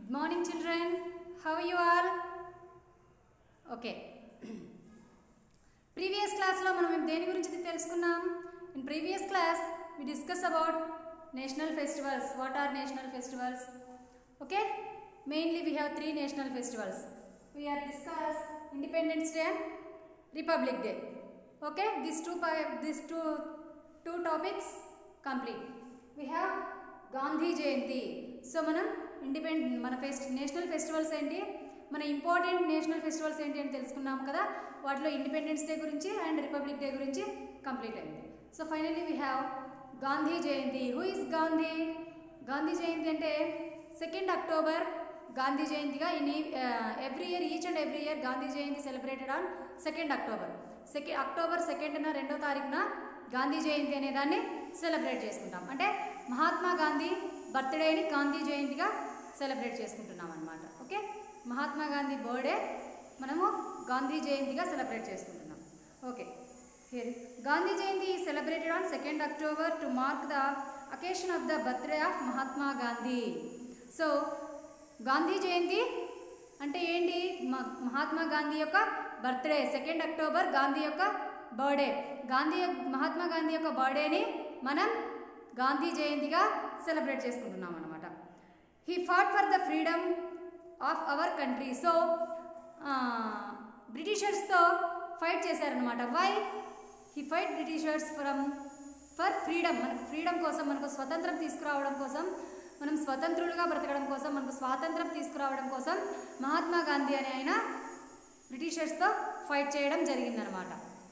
Good morning, children. How are you all? Okay previous క్లాస్లో మనం దేని గురించి తెలుసుకున్నాం in previous class we discuss about national festivals what are national festivals okay mainly we have three national festivals we are discuss independence day and republic day okay this two this two two topics complete we have Gandhi Jayanti so మనం independent మన fest national festivals ఏంటి మన important national festivals ఏంటి అని తెలుసుకున్నాం కదా వాటిలో independence day గురించి అండ్ రిపబ్లిక్ డే గురించి కంప్లీట్ అయింది so finally we have Gandhi Jayanti who is Gandhi Gandhi Jayanti అంటే సెకండ్ అక్టోబర్ గాంధీ జయంతిగా in every year each and every year Gandhi Jayanti celebrated on second October second October సెకండ్న రెండో తారీఖున గాంధీ జయంతి అనే దాన్ని సెలబ్రేట్ చేసుకుంటాం అంటే మహాత్మా గాంధీ బర్త్డేని గాంధీ జయంతిగా సెలబ్రేట్ చేసుకుంటున్నాం అనమాట ఓకే మహాత్మా గాంధీ బర్త్డే మనము గాంధీ జయంతిగా సెలబ్రేట్ చేసుకుంటున్నాం okay here Gandhi Jayanti is celebrated on second October to mark the occasion of the birthday of Mahatma Gandhi so Gandhi Jayanti అంటే ఏంటి మహాత్మా గాంధీ యొక్క బర్త్డే సెకండ్ అక్టోబర్ గాంధీ యొక్క బర్త్డే గాంధీ మహాత్మా గాంధీ యొక్క బర్త్డేని మనం గాంధీ జయంతిగా సెలబ్రేట్ చేసుకుంటున్నాం అనమాట he fought for the freedom of our country so బ్రిటిషర్స్తో ఫైట్ చేశారనమాట why he fight Britishers from for freedom మనకు ఫ్రీడమ్ కోసం మనకు స్వతంత్రం తీసుకురావడం కోసం మనం స్వతంత్రులుగా బ్రతకడం కోసం మనకు స్వాతంత్రం తీసుకురావడం కోసం మహాత్మా గాంధీ అనే ఆయన బ్రిటిషర్స్తో ఫైట్ చేయడం జరిగిందనమాట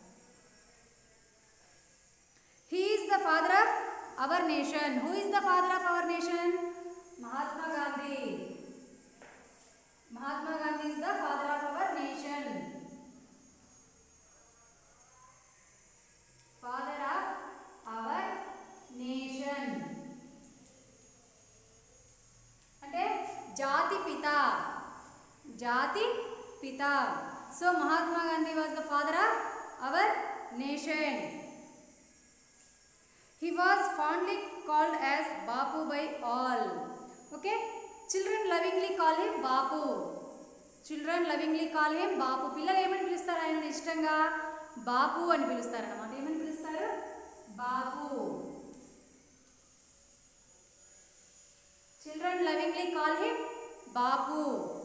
he is the father of our nation who is the father of our nation Mahatma Gandhi Mahatma Gandhi is the father of our nation father of our nation అంటే జాతి పిత జాతి పిత so Mahatma Gandhi was the father of our nation He was fondly called as Bapu by all. Okay? Children lovingly call him Bapu. Children lovingly call him Bapu. పిల్లలు ఏమని పిలుస్తారు ఆయన ఇష్టంగా బాపు అని పిలుస్తారు అన్నమాట ఏమని పిలుస్తారు Bapu children lovingly call him Bapu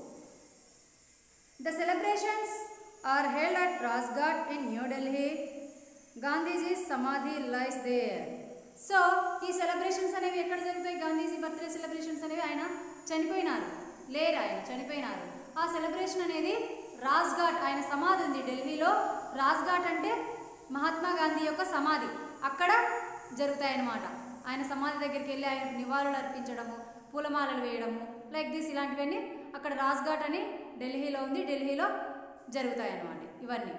the celebrations are held at Rajghat in New Delhi Gandhiji samadhi lies there so ఈ సెలబ్రేషన్స్ అనేవి ఎక్కడ జరుగుతాయి గాంధీజీ బర్త్డే సెలబ్రేషన్స్ అనేవి ఆయన చనిపోయినారు లేరు ఆయన చనిపోయినారు ఆ సెలబ్రేషన్ అనేది రాజ్ఘాట్ ఆయన సమాధి ఉంది ఢిల్లీలో రాజ్ఘాట్ అంటే మహాత్మా గాంధీ యొక్క సమాధి అక్కడ జరుగుతాయన్నమాట ఆయన సమాధి దగ్గరికి వెళ్ళి ఆయనకు నివాళులు అర్పించడము పూలమాలలు వేయడము లైక్ దిస్ ఇలాంటివన్నీ అక్కడ రాజ్ఘాట్ అని ఢిల్లీలో ఉంది ఢిల్లీలో జరుగుతాయి అన్నమాట ఇవన్నీ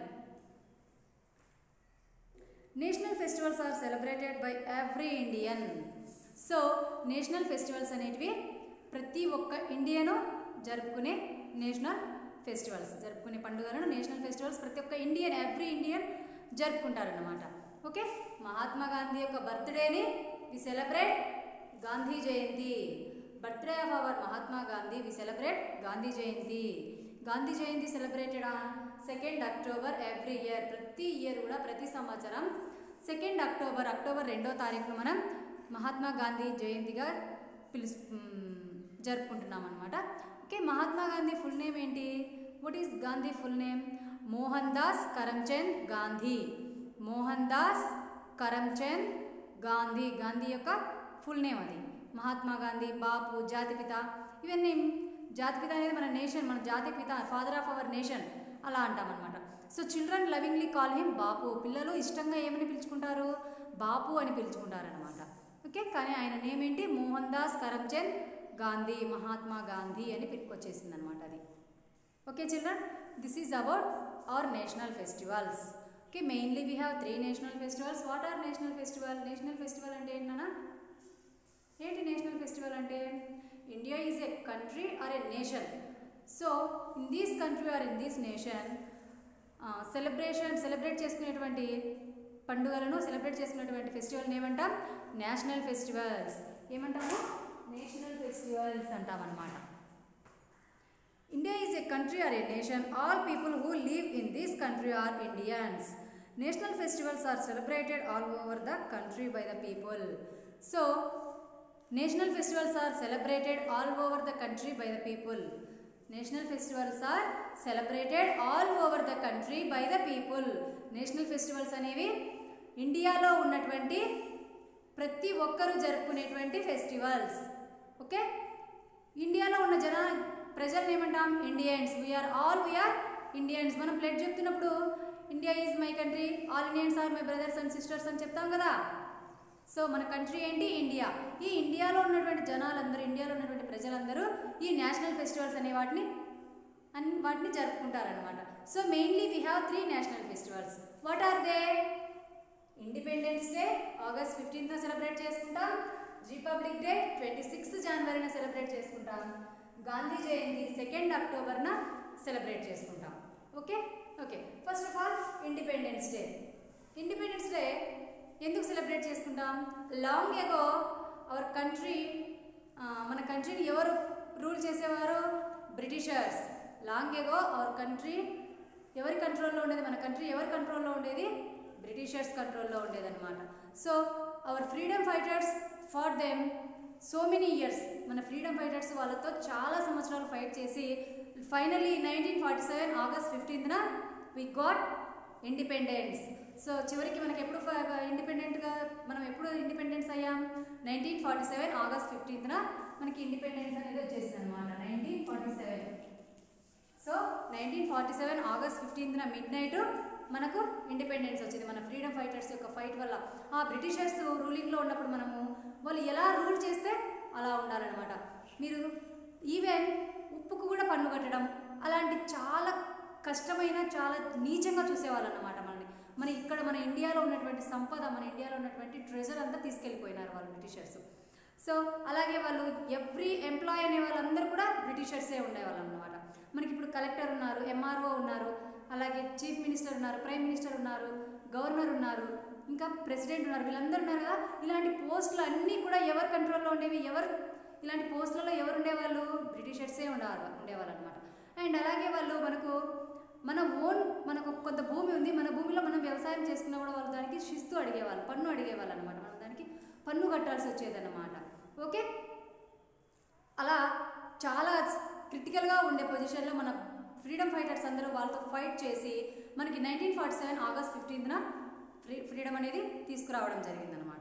national festivals are celebrated by every Indian so national festivals అనేటివి ప్రతి ఒక్క ఇండియను జరుపుకునే నేషనల్ ఫెస్టివల్స్ జరుపుకునే పండుగలను నేషనల్ ఫెస్టివల్స్ ప్రతి ఒక్క ఇండియన్ ఎవ్రీ ఇండియన్ జరుపుకుంటారన్నమాట ఓకే మహాత్మా గాంధీ యొక్క బర్త్డేని we celebrate Gandhi Jayanti birthday of our Mahatma Gandhi we celebrate Gandhi Jayanti Gandhi Jayanti celebrated on second October every year ప్రతి ఇయర్ కూడా ప్రతి సంవత్సరం సెకండ్ అక్టోబర్ అక్టోబర్ రెండో తారీఖున మనం మహాత్మా గాంధీ జయంతిగా పిలుసు జరుపుకుంటున్నాం అనమాట okay Mahatma Gandhi full name ఏంటి what is Gandhi full name Mohandas Karamchand Gandhi Mohandas Karamchand Gandhi Gandhi యొక్క ఫుల్ నేమ్ అది మహాత్మా గాంధీ బాపు జాతిపిత ఇవన్నీ జాతిపిత అనేది మన నేషన్ మన జాతిపిత ఫాదర్ ఆఫ్ అవర్ నేషన్ అలా అంటాం అనమాట so children lovingly call him Bapu పిల్లలు ఇష్టంగా ఏమని పిలుచుకుంటారు బాపు అని పిలుచుకుంటారనమాట ఓకే కానీ ఆయన నేమ్ ఏంటి మోహన్ దాస్ కరమ్చంద్ గాంధీ మహాత్మా గాంధీ అని వచ్చేసింది అనమాట అది okay children this is about our national festivals okay mainly we have three national festivals what are national festival national festival అంటే ఏంటన్నా ఏంటి నేషనల్ ఫెస్టివల్ అంటే India is a country or a nation so in these country or in these nation celebration celebrate చేసుకునేటువంటి పండుగలను celebrate చేసుకునేటువంటి ఫెస్టివల్ని ఏమంటాం national festivals ఏమంటాము నేషనల్ ఫెస్టివల్స్ అంటాం అనమాట is a country or a nation. All people who live in this country are Indians. National festivals are celebrated all over the country by the people. So, national festivals are celebrated all over the country by the people. National festivals are celebrated all over the country by the people. National festivals అనేవి ఇండియాలో ఉన్నటువంటి ప్రతి ఒక్కరూ జరుపుకునేటువంటి festivals okay ఇండియాలో ఉన్న జన ప్రజల్ని ఏమంటాం Indians we are all we are Indians మనం ప్లేట్ చెప్తున్నప్పుడు India is my country all Indians are my brothers and sisters అని చెప్తాం కదా సో మన కంట్రీ ఏంటి ఇండియా ఈ ఇండియాలో ఉన్నటువంటి జనాలందరూ ఇండియాలో ఉన్నటువంటి ప్రజలందరూ ఈ నేషనల్ ఫెస్టివల్స్ అనే వాటిని అన్ వాటిని జరుపుకుంటారనమాట so mainly we have three national festivals what are they Independence Day August ఫిఫ్టీన్త్న సెలబ్రేట్ చేసుకుంటాం రిపబ్లిక్ డే ట్వంటీ సిక్స్త్ జనవరిన సెలబ్రేట్ చేసుకుంటాం గాంధీ జయంతి సెకండ్ అక్టోబర్న సెలబ్రేట్ చేసుకుంటాం okay okay first of all Independence Day Independence Day ఎందుకు సెలబ్రేట్ చేసుకుంటాం long ago our country మన కంట్రీని ఎవరు రూల్ చేసేవారు Britishers long ago our country ఎవరి కంట్రోల్లో ఉండేది మన కంట్రీ ఎవరి కంట్రోల్లో ఉండేది బ్రిటిషర్స్ కంట్రోల్లో ఉండేదన్నమాట so our freedom fighters fought them so many years మన ఫ్రీడమ్ ఫైటర్స్ వాళ్ళతో చాలా సంవత్సరాలు ఫైట్ చేసి finally nineteen forty seven August ఫిఫ్టీన్త్న వి గాట్ ఇండిపెండెన్స్ సో చివరికి మనకి ఎప్పుడు ఇండిపెండెంట్గా మనం ఎప్పుడు ఇండిపెండెన్స్ అయ్యాం నైన్టీన్ ఫార్టీ సెవెన్ ఆగస్ట్ ఫిఫ్టీన్త్న మనకి ఇండిపెండెన్స్ అనేది వచ్చేసింది అనమాట nineteen forty seven so nineteen forty seven August ఫిఫ్టీన్త్న మిడ్ నైట్ మనకు ఇండిపెండెన్స్ వచ్చింది మన ఫ్రీడమ్ ఫైటర్స్ యొక్క ఫైట్ వల్ల ఆ బ్రిటిషర్స్ రూలింగ్లో ఉన్నప్పుడు మనము వాళ్ళు ఎలా రూల్ చేస్తే అలా ఉండాలన్నమాట మీరు ఈవెన్ ఉప్పుకు కూడా పన్ను కట్టడం అలాంటి చాలా కష్టమైన చాలా నీచంగా చూసేవాళ్ళు అన్నమాట మనల్ని మన ఇక్కడ మన ఇండియాలో ఉన్నటువంటి సంపద మన ఇండియాలో ఉన్నటువంటి ట్రెజర్ అంతా తీసుకెళ్ళిపోయినారు వాళ్ళు బ్రిటిషర్స్ సో అలాగే వాళ్ళు ఎవ్రీ ఎంప్లాయ్ అనే వాళ్ళందరూ కూడా బ్రిటిషర్సే ఉండేవాళ్ళు అనమాట మనకి ఇప్పుడు కలెక్టర్ ఉన్నారు ఎంఆర్ఓ ఉన్నారు అలాగే చీఫ్ మినిస్టర్ ఉన్నారు ప్రైమ్ మినిస్టర్ ఉన్నారు గవర్నర్ ఉన్నారు ఇంకా ప్రెసిడెంట్ ఉన్నారు వీళ్ళందరూ ఉన్నారు కదా ఇలాంటి పోస్టులు అన్నీ కూడా ఎవరి కంట్రోల్లో ఉండేవి ఎవరు ఇలాంటి పోస్టులలో ఎవరు ఉండేవాళ్ళు బ్రిటిషర్సే ఉండేవారు ఉండేవాళ్ళు అనమాట అండ్ అలాగే వాళ్ళు మనకు మన ఓన్ మనకు కొంత భూమి ఉంది మన భూమిలో మనం వ్యవసాయం చేసుకున్నా కూడా వాళ్ళు దానికి శిస్తు అడిగేవాళ్ళు పన్ను అడిగేవాళ్ళు అనమాట మనం దానికి పన్ను కట్టాల్సి వచ్చేదన్నమాట ఓకే అలా చాలా క్రిటికల్గా ఉండే పొజిషన్లో మన ఫ్రీడమ్ ఫైటర్స్ అందరూ వాళ్ళతో ఫైట్ చేసి మనకి నైన్టీన్ ఫార్టీ సెవెన్ ఆగస్ట్ ఫిఫ్టీన్త్న ఫ్రీ ఫ్రీడమ్ అనేది తీసుకురావడం జరిగిందనమాట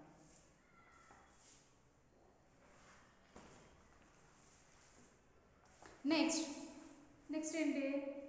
నెక్స్ట్ నెక్స్ట్ ఏంటి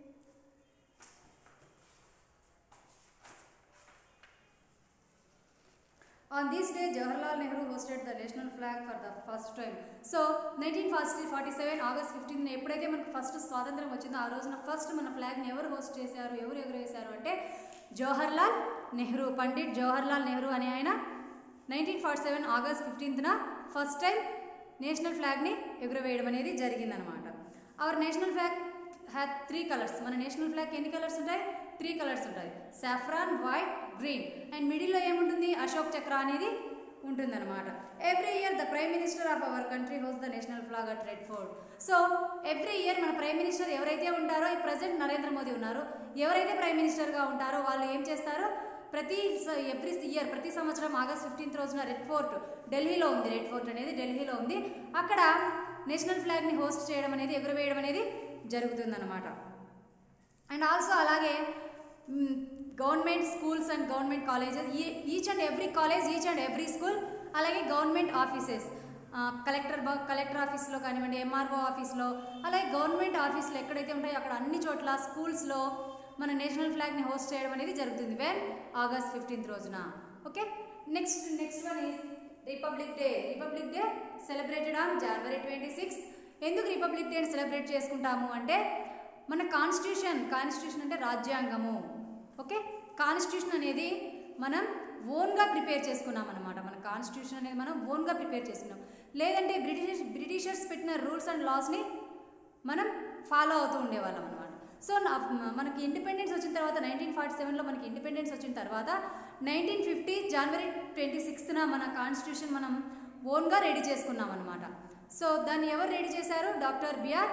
On this day, Jawaharlal Nehru hosted the national flag for the first time. So nineteen forty forty seven August fifteen ఎప్పుడైతే మనకు ఫస్ట్ స్వాతంత్రం వచ్చిందో ఆ రోజున ఫస్ట్ మన ఫ్లాగ్ని ఎవరు హోస్ట్ చేశారు ఎవరు ఎగురవేశారు అంటే జవహర్లాల్ నెహ్రూ పండిట్ జవహర్లాల్ నెహ్రూ అనే ఆయన నైన్టీన్ ఫార్టీ సెవెన్ ఆగస్ట్ ఫిఫ్టీన్త్న ఫస్ట్ టైం నేషనల్ ఫ్లాగ్ని ఎగురవేయడం అనేది జరిగిందనమాట our national flag have three colours మన నేషనల్ ఫ్లాగ్ ఎన్ని కలర్స్ ఉంటాయి త్రీ కలర్స్ ఉంటాయి సాఫ్రాన్ వైట్ గ్రీన్ అండ్ మిడిల్లో ఏముంటుంది అశోక్ చక్ర అనేది ఉంటుందన్నమాట every year the prime minister of our country హోస్ the national flag at Red Fort so every year మన ప్రైమ్ మినిస్టర్ ఎవరైతే ఉంటారో ఈ ప్రజెంట్ నరేంద్ర మోదీ ఉన్నారు ఎవరైతే ప్రైమ్ మినిస్టర్గా ఉంటారో వాళ్ళు ఏం చేస్తారు ప్రతి ఎవ్రీ ఇయర్ ప్రతి సంవత్సరం ఆగస్ట్ ఫిఫ్టీన్త్ రోజున రెడ్ ఫోర్ట్ ఢిల్లీలో ఉంది రెడ్ ఫోర్ట్ అనేది ఢిల్లీలో ఉంది అక్కడ నేషనల్ ఫ్లాగ్ని హోస్ట్ చేయడం అనేది ఎగురవేయడం అనేది జరుగుతుందన్నమాట అండ్ ఆల్సో అలాగే government schools and government colleges ఈ each and every college each and every school అలాగే గవర్నమెంట్ ఆఫీసెస్ కలెక్టర్ కలెక్టర్ ఆఫీస్లో కానివ్వండి ఎంఆర్ఓ ఆఫీస్లో అలాగే గవర్నమెంట్ ఆఫీసులు ఎక్కడైతే ఉంటాయో అక్కడ అన్ని చోట్ల స్కూల్స్లో మన నేషనల్ ఫ్లాగ్ని హోస్ట్ చేయడం అనేది జరుగుతుంది వెన్ ఆగస్ట్ ఫిఫ్టీన్త్ రోజున okay next next one is Republic Day Republic Day celebrated on January twenty six ఎందుకు రిపబ్లిక్ డే సెలబ్రేట్ చేసుకుంటాము అంటే మన కాన్స్టిట్యూషన్ కాన్స్టిట్యూషన్ అంటే రాజ్యాంగము ఓకే కాన్స్టిట్యూషన్ అనేది మనం ఓన్గా ప్రిపేర్ చేసుకున్నాం అనమాట మన కాన్స్టిట్యూషన్ అనేది మనం ఓన్గా ప్రిపేర్ చేసుకున్నాం లేదంటే బ్రిటిష్ బ్రిటిషర్స్ పెట్టిన రూల్స్ అండ్ లాస్ని మనం ఫాలో అవుతూ ఉండేవాళ్ళం అనమాట సో మనకి ఇండిపెండెన్స్ వచ్చిన తర్వాత నైన్టీన్ ఫార్టీ సెవెన్లో మనకి ఇండిపెండెన్స్ వచ్చిన తర్వాత నైన్టీన్ ఫిఫ్టీ జనవరి ట్వంటీ సిక్స్త్న మన కాన్స్టిట్యూషన్ మనం ఓన్గా రెడీ చేసుకున్నాం అనమాట సో దాన్ని ఎవరు రెడీ చేశారు doctor B R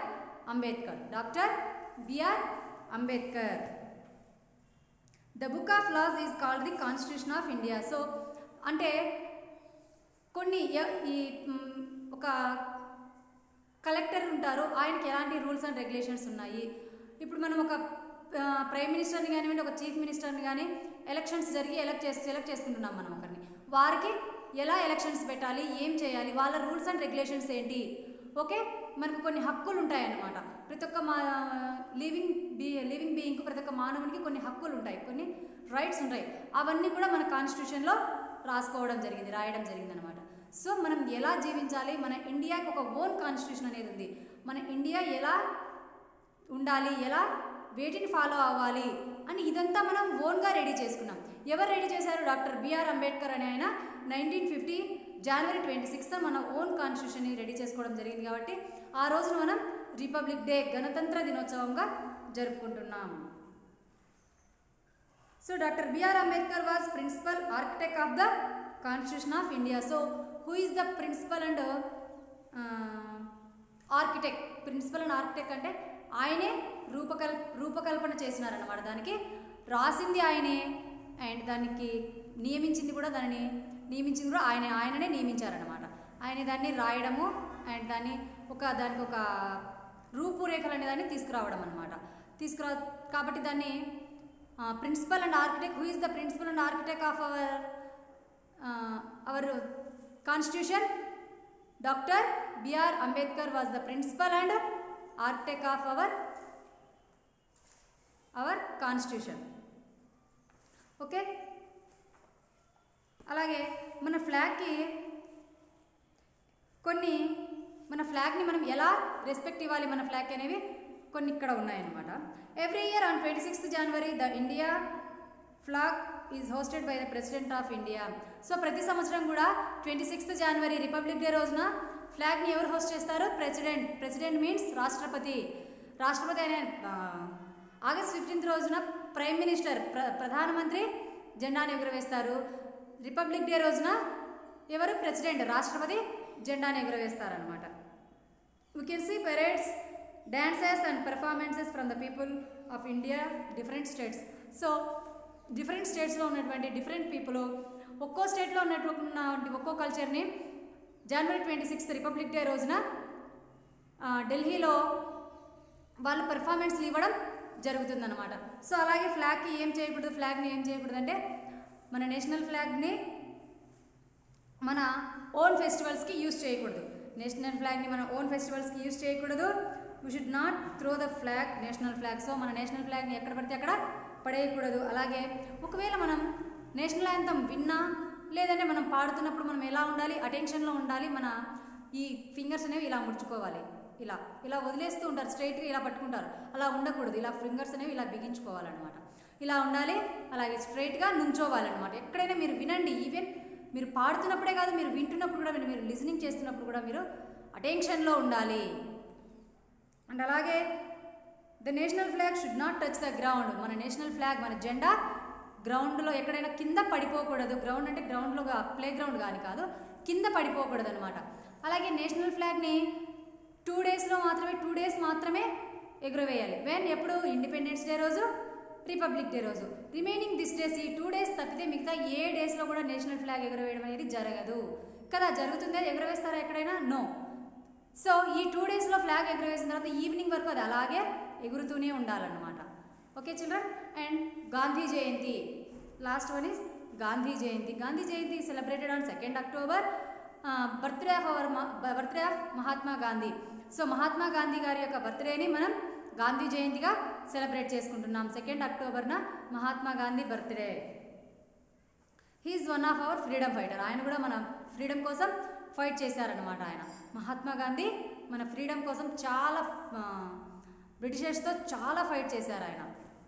Ambedkar doctor B R Ambedkar the book of laws is called the Constitution of India so అంటే కొన్ని ఎ- ఈ మ్, ఒక కలెక్టర్ ఉంటారు ఆయనకి ఎలాంటి రూల్స్ అండ్ రెగ్యులేషన్స్ ఉన్నాయి ఇప్పుడు మనం ఒక ఆ, ప్రైమ్ మినిస్టర్ని కానివ్వండి ఒక చీఫ్ మినిస్టర్ని కానీ ఎలక్షన్స్ జరిగి ఎలక్ట్ చేసి సెలెక్ట్ చేసుకుంటున్నాం మనం ఒకరిని వారికి ఎలా ఎలక్షన్స్ పెట్టాలి ఏం చేయాలి వాళ్ళ రూల్స్ అండ్ రెగ్యులేషన్స్ ఏంటి ఓకే మనకు కొన్ని హక్కులు ఉంటాయన్నమాట ప్రతి ఒక్క మా లివింగ్ బీ లివింగ్ బీయింగ్కి ప్రతి ఒక్క మానవునికి కొన్ని హక్కులు ఉంటాయి కొన్ని రైట్స్ ఉంటాయి అవన్నీ కూడా మన కాన్స్టిట్యూషన్లో రాసుకోవడం జరిగింది రాయడం జరిగింది అనమాట సో మనం ఎలా జీవించాలి మన ఇండియాకి ఒక ఓన్ కాన్స్టిట్యూషన్ అనేది ఉంది మన ఇండియా ఎలా ఉండాలి ఎలా వేటిని ఫాలో అవ్వాలి అని ఇదంతా మనం ఓన్గా రెడీ చేసుకున్నాం ఎవరు రెడీ చేశారు డాక్టర్ బిఆర్ అంబేద్కర్ అనే ఆయన nineteen fifty January twenty sixth మన ఓన్ కాన్స్టిట్యూషన్ని రెడీ చేసుకోవడం జరిగింది కాబట్టి ఆ రోజున మనం రిపబ్లిక్ డే గణతంత్ర దినోత్సవంగా జరుపుకుంటున్నాం so doctor B R Ambedkar was principal architect of the Constitution of India so who is the principal and architect principal and architect అంటే ఆయనే రూపకల్ రూపకల్పన చేసినారన్నమాట దానికి రాసింది ఆయనే అండ్ దానికి నియమించింది కూడా దానిని నియమించింది కూడా ఆయన ఆయననే నియమించారనమాట ఆయన దాన్ని రాయడము అండ్ దాన్ని ఒక దానికి ఒక రూపురేఖలు అనే దాన్ని తీసుకురావడం అనమాట తీసుకురా కాబట్టి దాన్ని principal and architect who is the principal and architect of our our constitution doctor B R Ambedkar was the principal and architect of our our constitution okay అలాగే మన ఫ్లాగ్కి కొన్ని మన ఫ్లాగ్ని మనం ఎలా రెస్పెక్ట్ ఇవ్వాలి మన ఫ్లాగ్ అనేవి కొన్ని ఇక్కడ ఉన్నాయన్నమాట every year on twenty sixth January the India flag is hoisted by the president of India so ప్రతి సంవత్సరం కూడా twenty sixth January Republic Day రోజున ఫ్లాగ్ని ఎవరు హోస్ట్ చేస్తారు ప్రెసిడెంట్ ప్రెసిడెంట్ మీన్స్ రాష్ట్రపతి రాష్ట్రపతి అనే ఆ, ఆగస్ట్ ఫిఫ్టీన్త్ రోజున ప్రైమ్ మినిస్టర్ ప్ర ప్రధానమంత్రి జెండాను ఎగురవేస్తారు రిపబ్లిక్ డే రోజున ఎవరు ప్రెసిడెంట్ రాష్ట్రపతి జెండాను ఎగురవేస్తారనమాట we can see parades dances and performances from the people of india different states so different స్టేట్స్లో ఉన్నటువంటి డిఫరెంట్ పీపుల్ ఒక్కో స్టేట్లో ఉన్నటువంటి ఒక్కో కల్చర్ని January twenty sixth Republic Day రోజున ఆ, ఢిల్లీలో వాళ్ళు పెర్ఫార్మెన్స్లు ఇవ్వడం జరుగుతుందన్నమాట సో అలాగే ఫ్లాగ్కి ఏం చేయకూడదు ఫ్లాగ్ని ఏం చేయకూడదు అంటే మన నేషనల్ ఫ్లాగ్ని మన ఓన్ ఫెస్టివల్స్కి యూస్ చేయకూడదు నేషనల్ ఫ్లాగ్ని మన ఓన్ ఫెస్టివల్స్కి యూస్ చేయకూడదు we should not throw the flag national flag so మన నేషనల్ ఫ్లాగ్ని ఎక్కడ పడితే అక్కడ పడేయకూడదు అలాగే ఒకవేళ మనం నేషనల్ యాంథమ్ విన్నా లేదంటే మనం పాడుతున్నప్పుడు మనం ఎలా ఉండాలి అటెన్షన్లో ఉండాలి మన ఈ ఫింగర్స్ అనేవి ఇలా ముడుచుకోవాలి ఇలా ఇలా వదిలేస్తూ ఉంటారు స్ట్రైట్గా ఇలా పట్టుకుంటారు అలా ఉండకూడదు ఇలా ఫింగర్స్ అనేవి ఇలా బిగించుకోవాలన్నమాట ఇలా ఉండాలి అలాగే స్ట్రైట్గా నుంచోవాలన్నమాట ఎక్కడైనా మీరు వినండి ఈవెన్ మీరు పాడుతున్నప్పుడే కాదు మీరు వింటున్నప్పుడు కూడా మీరు మీరు లిసనింగ్ చేస్తున్నప్పుడు కూడా మీరు అటెన్షన్లో ఉండాలి అండ్ అలాగే the national flag should not touch the ground మన నేషనల్ ఫ్లాగ్ మన జెండా గ్రౌండ్లో ఎక్కడైనా కింద పడిపోకూడదు గ్రౌండ్ అంటే గ్రౌండ్లో ప్లే గ్రౌండ్ కానీ కాదు కింద పడిపోకూడదు అనమాట అలాగే నేషనల్ ఫ్లాగ్ని టూ డేస్లో మాత్రమే టూ డేస్ మాత్రమే ఎగురవేయాలి వెన్ ఎప్పుడు ఇండిపెండెన్స్ డే రోజు రిపబ్లిక్ డే రోజు రిమైనింగ్ దిస్ డేస్ ఈ టూ డేస్ తప్పితే మిగతా ఏ డేస్లో కూడా నేషనల్ ఫ్లాగ్ ఎగురవేయడం అనేది జరగదు కదా జరుగుతుందా ఎగురవేస్తారా ఎక్కడైనా నో సో ఈ టూ డేస్లో ఫ్లాగ్ ఎగురవేసిన తర్వాత ఈవినింగ్ వరకు అది అలాగే ఎగురుతూనే ఉండాలన్నమాట okay children and Gandhi Jayanti last one is Gandhi Jayanti Gandhi Jayanti celebrated on second October birthday of our birthday of Mahatma Gandhi so Mahatma Gandhi గారి యొక్క బర్త్డేని మనం గాంధీ జయంతిగా సెలబ్రేట్ చేసుకుంటున్నాం సెకండ్ అక్టోబర్న Mahatma Gandhi birthday he's one of our freedom fighter ఆయన కూడా మన ఫ్రీడమ్ కోసం ఫైట్ చేశారనమాట ఆయన మహాత్మా గాంధీ మన ఫ్రీడమ్ కోసం చాలా ఆ, బ్రిటిషర్స్తో చాలా ఫైట్ చేశారు ఆయన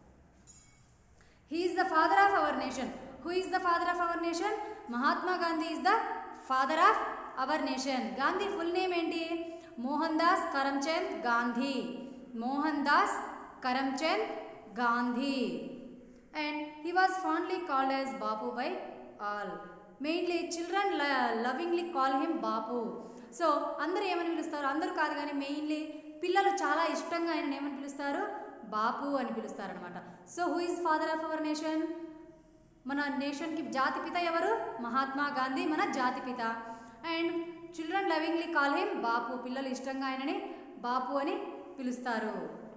he's the father of our nation who is the father of our nation Mahatma Gandhi is the father of our nation Gandhi full name ఏంటి Mohandas Karamchand Gandhi Mohandas Karamchand Gandhi and he was fondly called as Bapu by all mainly children lovingly call him Bapu so అందరూ ఏమని పిలుస్తారు అందరూ కాదు కానీ mainly పిల్లలు చాలా ఇష్టంగా ఆయన ఏమని పిలుస్తారు బాపు అని పిలుస్తారనమాట so who is father of our nation మన నేషన్కి జాతిపిత ఎవరు మహాత్మా గాంధీ మన జాతిపిత and children lovingly call him Bapu పిల్లలు ఇష్టంగా ఆయనని బాపు అని పిలుస్తారు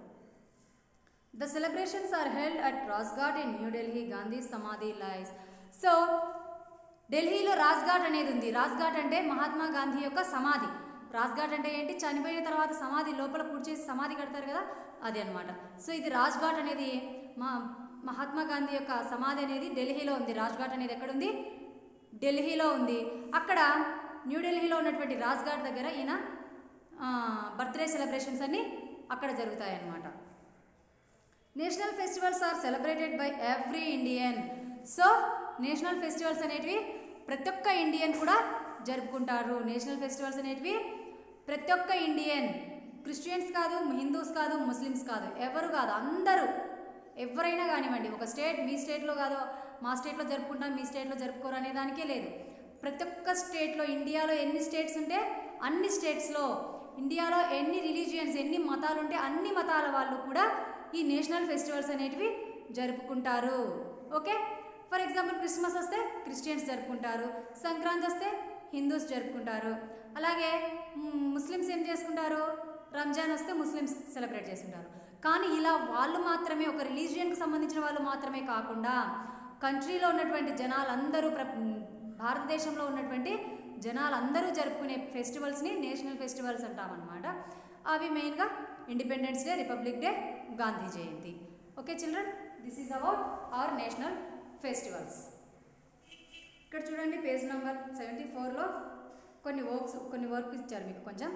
the celebrations are held at Rajghat in New Delhi Gandhi samadhi lies so ఢిల్లీలో రాజ్ఘాట్ అనేది ఉంది రాజ్ఘాట్ అంటే మహాత్మా గాంధీ యొక్క సమాధి రాజ్ఘాట్ అంటే ఏంటి చనిపోయిన తర్వాత సమాధి లోపల పూర్తి చేసి సమాధి కడతారు కదా అది అనమాట సో ఇది రాజ్ఘాట్ అనేది మా మహాత్మా గాంధీ యొక్క సమాధి అనేది ఢిల్లీలో ఉంది రాజ్ఘాట్ అనేది ఎక్కడుంది ఢిల్లీలో ఉంది అక్కడ న్యూఢిల్లీలో ఉన్నటువంటి రాజ్ఘాట్ దగ్గర ఈయన బర్త్డే సెలబ్రేషన్స్ అన్నీ అక్కడ జరుగుతాయి అన్నమాట national festivals are celebrated by every Indian so national festivals అనేటివి ప్రతి ఒక్క ఇండియన్ కూడా జరుపుకుంటారు నేషనల్ ఫెస్టివల్స్ అనేటివి ప్రతి ఒక్క ఇండియన్ క్రిస్టియన్స్ కాదు హిందూస్ కాదు ముస్లిమ్స్ కాదు ఎవరు కాదు అందరూ ఎవరైనా కానివ్వండి ఒక స్టేట్ మీ స్టేట్లో కాదు మా స్టేట్లో జరుపుకుంటాం మీ స్టేట్లో జరుపుకోరు అనే దానికే లేదు ప్రతి ఒక్క స్టేట్లో ఇండియాలో ఎన్ని స్టేట్స్ ఉంటే అన్ని స్టేట్స్లో ఇండియాలో ఎన్ని రిలీజియన్స్ ఎన్ని మతాలు ఉంటే అన్ని మతాల వాళ్ళు కూడా ఈ నేషనల్ ఫెస్టివల్స్ అనేటివి జరుపుకుంటారు ఓకే ఫర్ ఎగ్జాంపుల్ క్రిస్మస్ వస్తే క్రిస్టియన్స్ జరుపుకుంటారు సంక్రాంతి వస్తే హిందూస్ జరుపుకుంటారు అలాగే మ్, ముస్లిమ్స్ ఏం చేసుకుంటారు రంజాన్ వస్తే ముస్లిమ్స్ సెలబ్రేట్ చేసుకుంటారు కానీ ఇలా వాళ్ళు మాత్రమే ఒక రిలీజియన్కి సంబంధించిన వాళ్ళు మాత్రమే కాకుండా కంట్రీలో ఉన్నటువంటి జనాలందరూ ప్ర భారతదేశంలో ఉన్నటువంటి జనాలందరూ జరుపుకునే ఫెస్టివల్స్ని నేషనల్ ఫెస్టివల్స్ అంటామన్నమాట అవి మెయిన్గా Independence Day Republic Day Gandhi Jayanti okay children this is about our national festivals ఇక్కడ చూడండి పేజ్ నెంబర్ సెవెంటీ ఫోర్లో కొన్ని వర్క్స్ కొన్ని వర్క్ ఇచ్చారు మీకు కొంచెం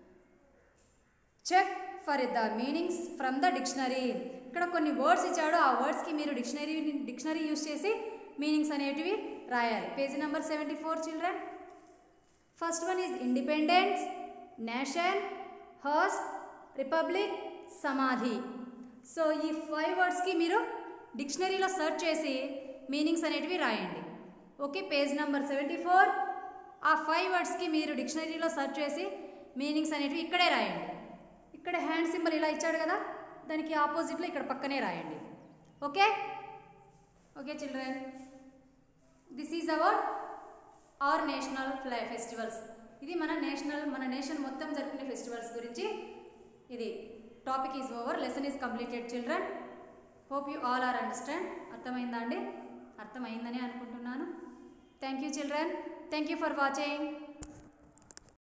check for the meanings from the dictionary ఇక్కడ కొన్ని వర్డ్స్ ఇచ్చాడు ఆ వర్డ్స్కి మీరు డిక్షనరీ డిక్షనరీ యూస్ చేసి మీనింగ్స్ అనేటివి రాయాలి page number seventy four children first one is independence nation hoist republic samadhi so ఈ ఫైవ్ వర్డ్స్కి మీరు డిక్షనరీలో సెర్చ్ చేసి మీనింగ్స్ అనేటివి రాయండి okay page number seventy four ఆ ఫైవ్ వర్డ్స్కి మీరు డిక్షనరీలో సెర్చ్ చేసి మీనింగ్స్ అనేటివి ఇక్కడే రాయండి ఇక్కడ హ్యాండ్ సింబల్ ఇలా ఇచ్చాడు కదా దానికి ఆపోజిట్లో ఇక్కడ పక్కనే రాయండి okay okay children this is about our national fly festivals ఇది మన నేషనల్ మన నేషన్ మొత్తం జరుపుకునే ఫెస్టివల్స్ గురించి ఇది topic is over lesson is completed children hope you all are understand అర్థమైందా అండి అర్థమైందని అనుకుంటున్నాను thank you children thank you for watching